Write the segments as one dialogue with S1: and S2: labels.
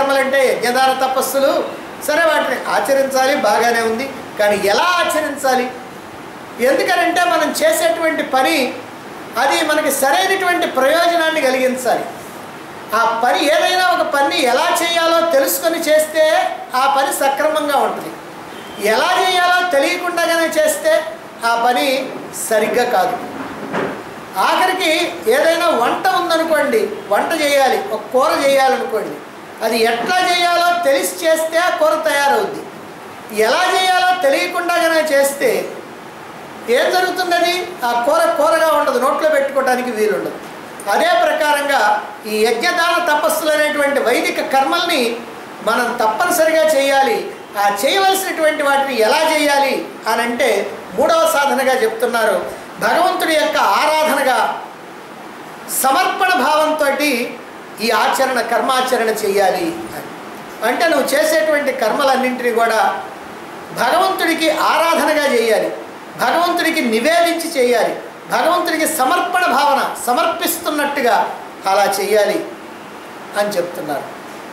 S1: కర్మలు అంటే యజ్ఞదాన తపస్సులు సరే వాటిని ఆచరించాలి బాగానే ఉంది కానీ ఎలా ఆచరించాలి ఎందుకనంటే మనం చేసేటువంటి పని అది మనకి సరైనటువంటి ప్రయోజనాన్ని కలిగించాలి ఆ పని ఏదైనా ఒక పని ఎలా చేయాలో తెలుసుకొని చేస్తే ఆ పని సక్రమంగా ఉంటుంది ఎలా చేయాలో తెలియకుండానే చేస్తే ఆ పని సరిగ్గా కాదు ఆఖరికి ఏదైనా వంట ఉందనుకోండి వంట చేయాలి ఒక కూర చేయాలనుకోండి అది ఎట్లా చేయాలో తెలిసి చేస్తే ఆ కూర తయారవుద్ది ఎలా చేయాలో తెలియకుండానే చేస్తే ఏం జరుగుతుంది అది ఆ కూర కూరగా ఉండదు నోట్లో పెట్టుకోవడానికి వీలుండదు అదే ప్రకారంగా ఈ యజ్ఞదాన తపస్సులు అనేటువంటి వైదిక కర్మల్ని మనం తప్పనిసరిగా చేయాలి ఆ చేయవలసినటువంటి వాటిని ఎలా చేయాలి అని అంటే మూడవ సాధనగా చెప్తున్నారు భగవంతుడి యొక్క ఆరాధనగా సమర్పణ భావంతో ఈ ఆచరణ కర్మాచరణ చేయాలి అని అంటే నువ్వు చేసేటువంటి కర్మలన్నింటినీ కూడా భగవంతుడికి ఆరాధనగా చేయాలి భగవంతుడికి నివేదించి చేయాలి భగవంతుడికి సమర్పణ భావన సమర్పిస్తున్నట్టుగా అలా చేయాలి అని చెప్తున్నారు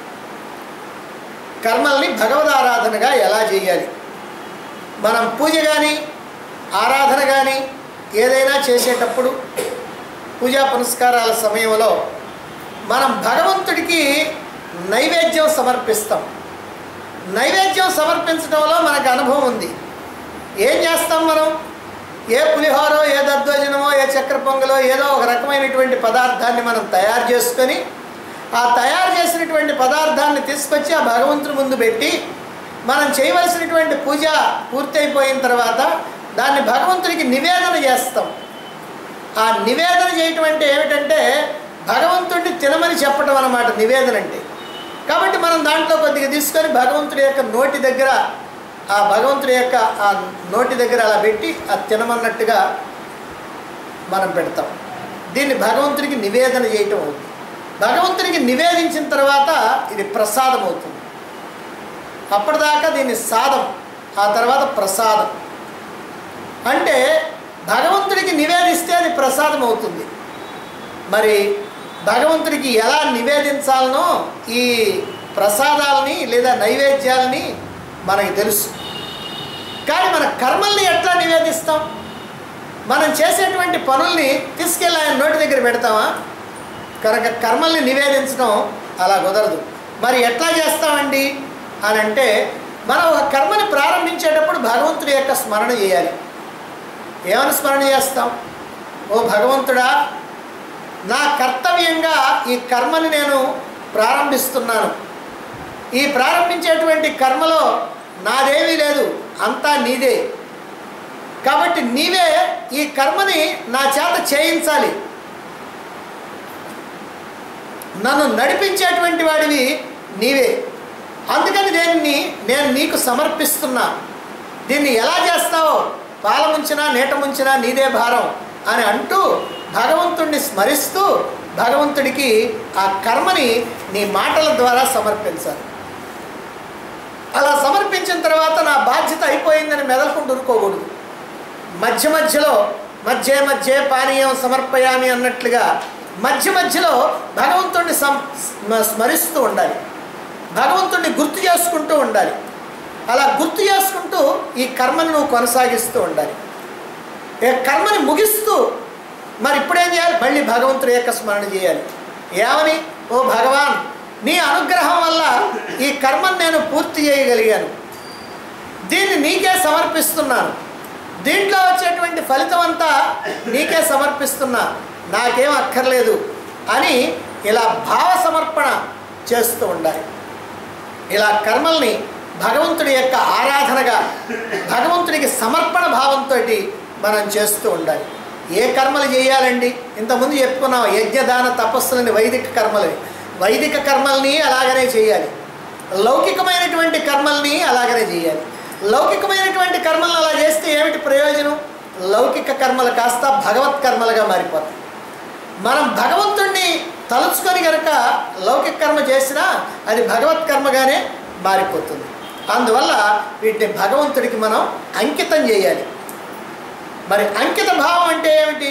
S1: కర్మల్ని భగవదారాధనగా ఎలా చేయాలి మనం పూజ కానీ ఆరాధన కానీ ఏదైనా చేసేటప్పుడు పూజా పునస్కారాల సమయంలో మనం భగవంతుడికి నైవేద్యం సమర్పిస్తాం నైవేద్యం సమర్పించడంలో మనకు అనుభవం ఉంది ఏం చేస్తాం మనం ఏ పులిహోరో ఏ దద్దోజనమో ఏ చక్కెర పొంగలో ఏదో ఒక రకమైనటువంటి పదార్థాన్ని మనం తయారు చేసుకొని ఆ తయారు చేసినటువంటి పదార్థాన్ని తీసుకొచ్చి ఆ భగవంతుని ముందు పెట్టి మనం చేయవలసినటువంటి పూజ పూర్తయిపోయిన తర్వాత దాన్ని భగవంతుడికి నివేదన చేస్తాం ఆ నివేదన చేయటం అంటే ఏమిటంటే భగవంతుడిని తినమని చెప్పడం అన్నమాట నివేదన అంటే కాబట్టి మనం దాంట్లో కొద్దిగా తీసుకొని భగవంతుడి యొక్క నోటి దగ్గర ఆ భగవంతుడి యొక్క ఆ నోటి దగ్గర అలా పెట్టి అది తినమన్నట్టుగా మనం పెడతాం దీన్ని భగవంతుడికి నివేదన చేయటం అవుతుంది భగవంతుడికి నివేదించిన తర్వాత ఇది ప్రసాదం అవుతుంది అప్పటిదాకా దీన్ని సాదం ఆ తర్వాత ప్రసాదం అంటే భగవంతుడికి నివేదిస్తే అది ప్రసాదం అవుతుంది మరి భగవంతుడికి ఎలా నివేదించాలనో ఈ ప్రసాదాలని లేదా నైవేద్యాలని మనకి తెలుసు కానీ మన కర్మల్ని ఎట్లా నివేదిస్తాం మనం చేసేటువంటి పనుల్ని తీసుకెళ్ళి ఆయన నోటి దగ్గర పెడతామా కనుక కర్మల్ని నివేదించడం అలా కుదరదు మరి ఎట్లా చేస్తామండి అని అంటే మనం ఒక కర్మని ప్రారంభించేటప్పుడు భగవంతుడి యొక్క స్మరణ చేయాలి ఏమని స్మరణ చేస్తాం ఓ భగవంతుడా నా కర్తవ్యంగా ఈ కర్మని నేను ప్రారంభిస్తున్నాను ఈ ప్రారంభించేటువంటి కర్మలో నాదేమీ లేదు అంతా నీదే కాబట్టి నీవే ఈ కర్మని నా చేత చేయించాలి నన్ను నడిపించేటువంటి వాడివి నీవే అందుకని దీన్ని నేను నీకు సమర్పిస్తున్నా దీన్ని ఎలా చేస్తావో పాల ముంచినా నీట ముంచినా నీదే భారం అని అంటూ భగవంతుడిని స్మరిస్తూ భగవంతుడికి ఆ కర్మని నీ మాటల ద్వారా సమర్పించాలి అలా సమర్పించిన తర్వాత నా బాధ్యత అయిపోయిందని మెదలుకుంటూ ఊరుకోకూడదు మధ్య మధ్యలో మధ్య మధ్య పానీయం సమర్పయామి అన్నట్లుగా మధ్య మధ్యలో భగవంతుడిని సం స్మ- స్మరిస్తూ ఉండాలి భగవంతుడిని గుర్తు చేసుకుంటూ ఉండాలి అలా గుర్తు చేసుకుంటూ ఈ కర్మను నువ్వు కొనసాగిస్తూ ఉండాలి ఈ కర్మని ముగిస్తూ మరి ఇప్పుడేం చేయాలి మళ్ళీ భగవంతుడి యొక్క స్మరణ చేయాలి ఏమని ఓ భగవాన్ నీ అనుగ్రహం వల్ల ఈ కర్మను నేను పూర్తి చేయగలిగాను దీన్ని నీకే సమర్పిస్తున్నాను దీంట్లో వచ్చేటువంటి ఫలితం అంతా నీకే సమర్పిస్తున్నా నాకేం అక్కర్లేదు అని ఇలా భావ సమర్పణ చేస్తూ ఉండాలి ఇలా కర్మల్ని భగవంతుడి యొక్క ఆరాధనగా భగవంతుడికి సమర్పణ భావంతో మనం చేస్తూ ఉండాలి ఏ కర్మలు చేయాలండి ఇంతకుముందు చెప్పుకున్నాం యజ్ఞదాన తపస్సులని వైదిక కర్మలని వైదిక కర్మల్ని అలాగనే చేయాలి లౌకికమైనటువంటి కర్మల్ని అలాగనే చేయాలి లౌకికమైనటువంటి కర్మలను అలా చేస్తే ఏమిటి ప్రయోజనం లౌకిక కర్మలు కాస్త భగవత్ కర్మలుగా మారిపోతాయి మనం భగవంతుణ్ణి తలుచుకొని కనుక లౌకిక కర్మ చేసినా అది భగవత్ కర్మగానే మారిపోతుంది అందువల్ల వీటిని భగవంతుడికి మనం అంకితం చేయాలి మరి అంకిత భావం అంటే ఏమిటి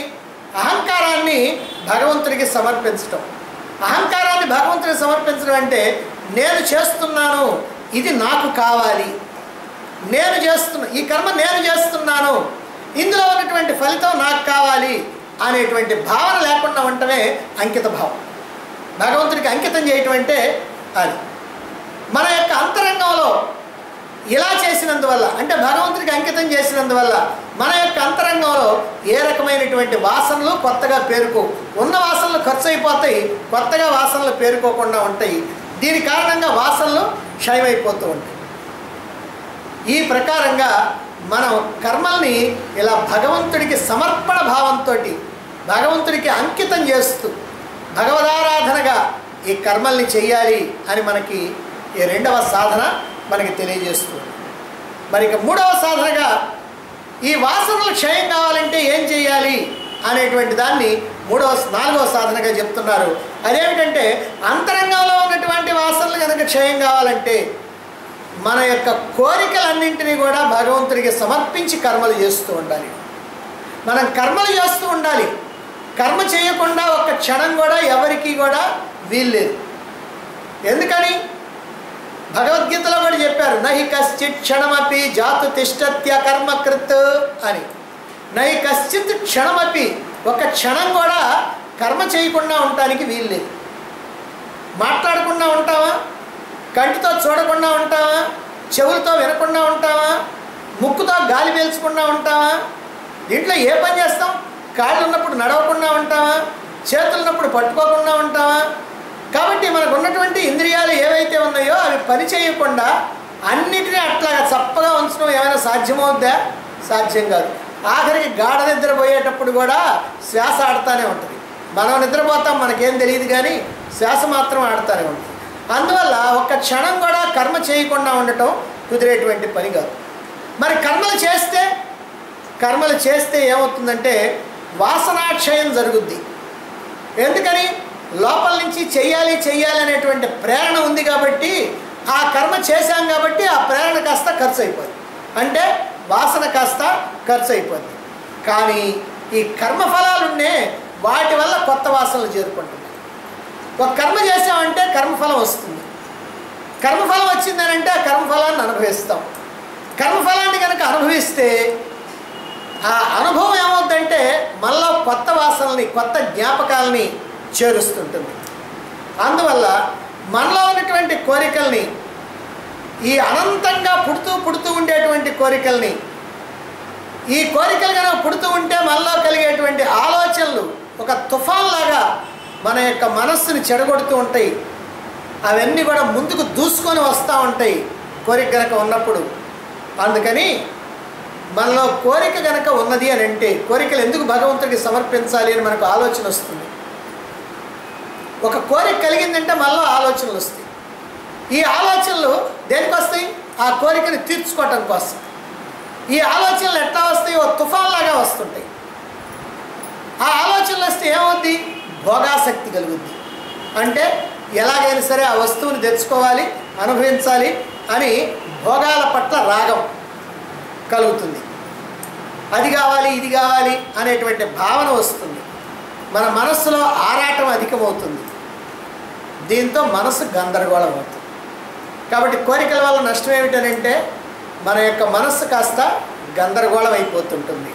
S1: అహంకారాన్ని భగవంతుడికి సమర్పించటం అహంకారాన్ని భగవంతుడికి సమర్పించడం అంటే నేను చేస్తున్నాను ఇది నాకు కావాలి నేను చేస్తున్నా ఈ కర్మ నేను చేస్తున్నాను ఇందులో ఉన్నటువంటి ఫలితం నాకు కావాలి అనేటువంటి భావన లేకుండా ఉండటమే అంకిత భావం భగవంతుడికి అంకితం చేయటం అంటే అది మన యొక్క అంతరంగంలో ఇలా చేసినందువల్ల అంటే భగవంతుడికి అంకితం చేసినందువల్ల మన యొక్క అంతరంగంలో ఏ రకమైనటువంటి వాసనలు కొత్తగా పేరుకో ఉన్న వాసనలు ఖర్చు అయిపోతాయి కొత్తగా వాసనలు పేరుకోకుండా ఉంటాయి దీని కారణంగా వాసనలు క్షయమైపోతూ ఉంటాయి ఈ ప్రకారంగా మనం కర్మల్ని ఇలా భగవంతుడికి సమర్పణ భావంతో భగవంతుడికి అంకితం చేస్తూ భగవదారాధనగా ఈ కర్మల్ని చెయ్యాలి అని మనకి ఈ రెండవ సాధన మనకి తెలియజేస్తుంది మరి ఇక మూడవ సాధనగా ఈ వాసనలు క్షయం కావాలంటే ఏం చేయాలి అనేటువంటి దాన్ని మూడవ నాలుగవ సాధనగా చెప్తున్నారు అదేమిటంటే అంతరంగంలో ఉన్నటువంటి వాసనలు కనుక క్షయం కావాలంటే మన యొక్క కోరికలన్నింటినీ కూడా భగవంతుడికి సమర్పించి కర్మలు చేస్తూ ఉండాలి మనం కర్మలు చేస్తూ ఉండాలి కర్మ చేయకుండా ఒక్క క్షణం కూడా ఎవరికి కూడా వీల్లేదు ఎందుకని భగవద్గీతలో కూడా చెప్పారు నహి కశ్చిత్ క్షణమపి జాతు తిష్టత్య కర్మకృత్ అని నహి కశ్చిత్ క్షణమపి ఒక క్షణం కూడా కర్మ చేయకుండా ఉండటానికి వీల్లేదు మాట్లాడకుండా ఉంటావా కంటితో చూడకుండా ఉంటావా చెవులతో వినకుండా ఉంటావా ముక్కుతో గాలి పీల్చకుండా ఉంటావా దీంట్లో ఏ పని చేస్తాం కాళ్ళు ఉన్నప్పుడు నడవకుండా ఉంటావా చేతులు ఉన్నప్పుడు పట్టుకోకుండా ఉంటావా కాబట్టి మనకు ఉన్నటువంటి ఇంద్రియాలు ఏవైతే ఉన్నాయో అవి పని చేయకుండా అన్నిటినీ అట్లా చప్పగా ఉంచడం ఏమైనా సాధ్యమవుద్దా సాధ్యం కాదు ఆఖరికి గాఢ నిద్రపోయేటప్పుడు కూడా శ్వాస ఆడుతూనే ఉంటుంది మనం నిద్రపోతాం మనకేం తెలియదు కానీ శ్వాస మాత్రం ఆడుతూనే ఉంటుంది అందువల్ల ఒక్క క్షణం కూడా కర్మ చేయకుండా ఉండటం కుదిరేటువంటి పని కాదు మరి కర్మలు చేస్తే కర్మలు చేస్తే ఏమవుతుందంటే వాసనాక్షయం జరుగుద్ది ఎందుకని లోపల నుంచి చెయ్యాలి చెయ్యాలి అనేటువంటి ప్రేరణ ఉంది కాబట్టి ఆ కర్మ చేశాం కాబట్టి ఆ ప్రేరణ కాస్త ఖర్చు అయిపోద్ది అంటే వాసన కాస్త ఖర్చు అయిపోద్ది కానీ ఈ కర్మఫలాలున్నే వాటి వల్ల కొత్త వాసనలు చేరుకుంటున్నాయి ఒక కర్మ చేసామంటే కర్మఫలం వస్తుంది కర్మఫలం వచ్చిందని అంటే ఆ కర్మఫలాన్ని అనుభవిస్తాం కర్మఫలాన్ని కనుక అనుభవిస్తే ఆ అనుభవం ఏమవుద్దంటే మనలో కొత్త వాసనల్ని కొత్త జ్ఞాపకాలని చేరుస్తుంటుంది అందువల్ల మనలో ఉన్నటువంటి కోరికల్ని ఈ అనంతంగా పుడుతూ పుడుతూ ఉండేటువంటి కోరికల్ని ఈ కోరికలు కనుక పుడుతూ ఉంటే మనలో కలిగేటువంటి ఆలోచనలు ఒక తుఫాన్ లాగా మన యొక్క మనస్సుని చెడగొడుతూ ఉంటాయి అవన్నీ కూడా ముందుకు దూసుకొని వస్తూ ఉంటాయి కోరిక కనుక ఉన్నప్పుడు అందుకని మనలో కోరిక కనుక ఉన్నది అని అంటే కోరికలు ఎందుకు భగవంతుడికి సమర్పించాలి అని మనకు ఆలోచన వస్తుంది ఒక కోరిక కలిగిందంటే మనలో ఆలోచనలు వస్తాయి ఈ ఆలోచనలు దేనికి వస్తాయి ఆ కోరికని తీర్చుకోవటం కోసం ఈ ఆలోచనలు ఎట్లా వస్తాయి ఓ తుఫాన్ లాగా వస్తుంటాయి ఆ ఆలోచనలు వస్తే ఏమవుద్ది భోగాసక్తి కలుగుద్ది అంటే ఎలాగైనా సరే ఆ వస్తువుని తెచ్చుకోవాలి అనుభవించాలి అని భోగాల పట్ల రాగం కలుగుతుంది అది కావాలి ఇది కావాలి అనేటువంటి భావన వస్తుంది మన మనస్సులో ఆరాటం అధికమవుతుంది దీంతో మనసు గందరగోళం అవుతుంది కాబట్టి కోరికల వల్ల నష్టం ఏమిటనంటే మన యొక్క మనస్సు కాస్త గందరగోళం అయిపోతుంటుంది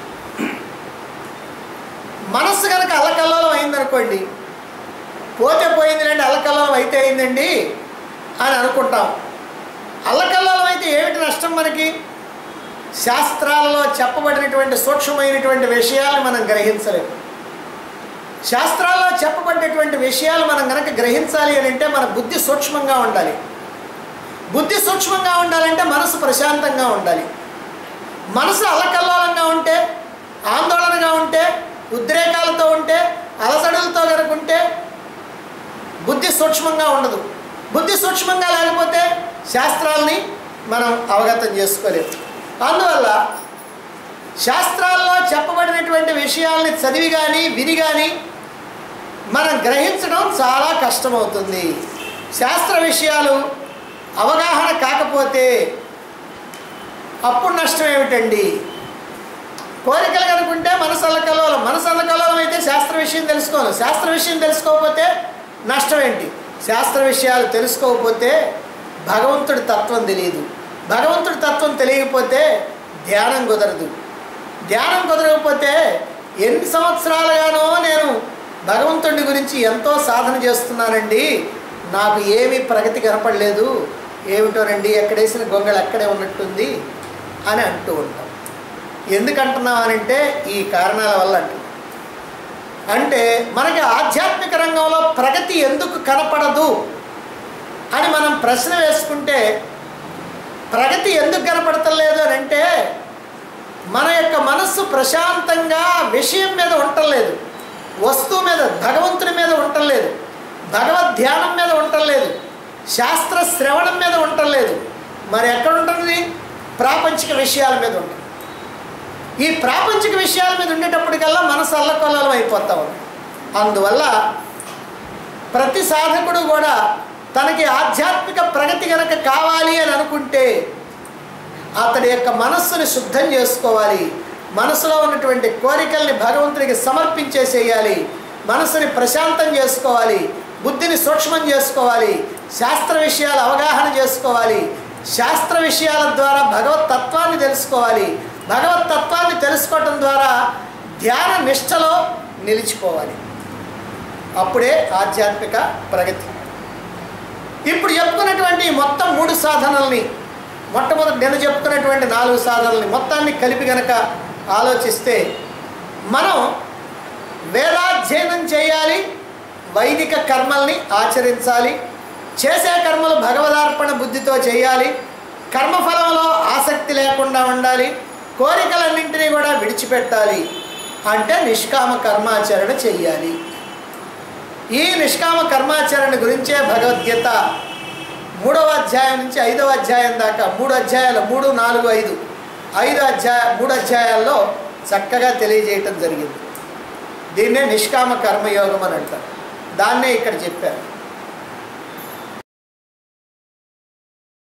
S1: మనస్సు కనుక అల్లకల్లోలం అయిందనుకోండి పోతే పోయిందిలేండి అల్లకల్లోలం అయితే అయిందండి అని అనుకుంటాం అల్లకల్లోలం అయితే ఏమిటి నష్టం మనకి శాస్త్రాలలో చెప్పబడినటువంటి సూక్ష్మమైనటువంటి విషయాలను మనం గ్రహించలేము శాస్త్రాల్లో చెప్పబడినటువంటి విషయాలు మనం కనుక గ్రహించాలి అని అంటే మన బుద్ధి సూక్ష్మంగా ఉండాలి బుద్ధి సూక్ష్మంగా ఉండాలంటే మనసు ప్రశాంతంగా ఉండాలి మనసు అల్లకల్లోలంగా ఉంటే ఆందోళనగా ఉంటే ఉద్రేకాలతో ఉంటే అలసడులతో కనుక ఉంటే బుద్ధి సూక్ష్మంగా ఉండదు బుద్ధి సూక్ష్మంగా లేకపోతే శాస్త్రాల్ని మనం అవగతం చేసుకోలేము అందువల్ల శాస్త్రాల్లో చెప్పబడినటువంటి విషయాల్ని చదివి కానీ విని కానీ మనం గ్రహించడం చాలా కష్టమవుతుంది శాస్త్ర విషయాలు అవగాహన కాకపోతే అప్పుడు నష్టం ఏమిటండి కోరికలు కనుకుంటే మనసు అల్లకల్లోలం మనసు అల్లకల్లోలం అయితే శాస్త్ర విషయం తెలుసుకోను శాస్త్ర విషయం తెలుసుకోకపోతే నష్టం ఏంటి శాస్త్ర విషయాలు తెలుసుకోకపోతే భగవంతుడి తత్వం తెలియదు భగవంతుడి తత్వం తెలియకపోతే ధ్యానం కుదరదు ధ్యానం కుదరకపోతే ఎన్ని సంవత్సరాలుగానో నేను భగవంతుడి గురించి ఎంతో సాధన చేస్తున్నానండి నాకు ఏమీ ప్రగతి కనపడలేదు ఏమిటోనండి ఎక్కడేసిన గొంగళి అక్కడే ఉన్నట్టుంది అని అంటూ ఉంటాం ఎందుకంటున్నాం అనంటే ఈ కారణాల వల్ల అంటున్నాం అంటే మనకి ఆధ్యాత్మిక రంగంలో ప్రగతి ఎందుకు కనపడదు అని మనం ప్రశ్న వేసుకుంటే ప్రగతి ఎందుకు కనపడతలేదు అని అంటే మన యొక్క మనస్సు ప్రశాంతంగా విషయం మీద ఉండలేదు వస్తువు మీద భగవంతుడి మీద ఉండలేదు భగవద్ ధ్యానం మీద ఉండలేదు శాస్త్ర శ్రవణం మీద ఉండలేదు మరి ఎక్కడ ఉంటుంది ప్రాపంచిక విషయాల మీద ఉంటుంది ఈ ప్రాపంచిక విషయాల మీద ఉండేటప్పటికల్లా మనసు అల్లకొల్లం అయిపోతా ఉంది అందువల్ల ప్రతి సాధకుడు కూడా తనకి ఆధ్యాత్మిక ప్రగతి కనుక కావాలి అని అనుకుంటే అతడి యొక్క మనస్సుని శుద్ధం చేసుకోవాలి మనసులో ఉన్నటువంటి కోరికల్ని భగవంతుడికి సమర్పించేసేయాలి మనసుని ప్రశాంతం చేసుకోవాలి బుద్ధిని సూక్ష్మం చేసుకోవాలి శాస్త్ర విషయాలు అవగాహన చేసుకోవాలి శాస్త్ర విషయాల ద్వారా భగవత్ తత్వాన్ని తెలుసుకోవాలి భగవత్ తత్వాన్ని తెలుసుకోవటం ద్వారా ధ్యాన నిష్టలో నిలిచిపోవాలి అప్పుడే ఆధ్యాత్మిక ప్రగతి ఇప్పుడు చెప్పుకున్నటువంటి ఈ మొత్తం మూడు సాధనల్ని మొట్టమొదటి నేను చెప్పుకున్నటువంటి నాలుగు సాధనల్ని మొత్తాన్ని కలిపి గనక ఆలోచిస్తే మనం వేదాధ్యయనం చేయాలి వైదిక కర్మల్ని ఆచరించాలి చేసే కర్మలు భగవదార్పణ బుద్ధితో చేయాలి కర్మఫలంలో ఆసక్తి లేకుండా ఉండాలి కోరికలన్నింటినీ కూడా విడిచిపెట్టాలి అంటే నిష్కామ కర్మాచరణ చెయ్యాలి ఈ నిష్కామ కర్మాచరణ గురించే భగవద్గీత మూడవ అధ్యాయం నుంచి ఐదవ అధ్యాయం దాకా మూడు అధ్యాయాలు మూడు నాలుగు ఐదు ఐదు అధ్యాయ మూడు అధ్యాయాల్లో చక్కగా తెలియజేయటం జరిగింది దీన్నే నిష్కామ కర్మయోగం అని అంటారు దాన్నే ఇక్కడ చెప్పారు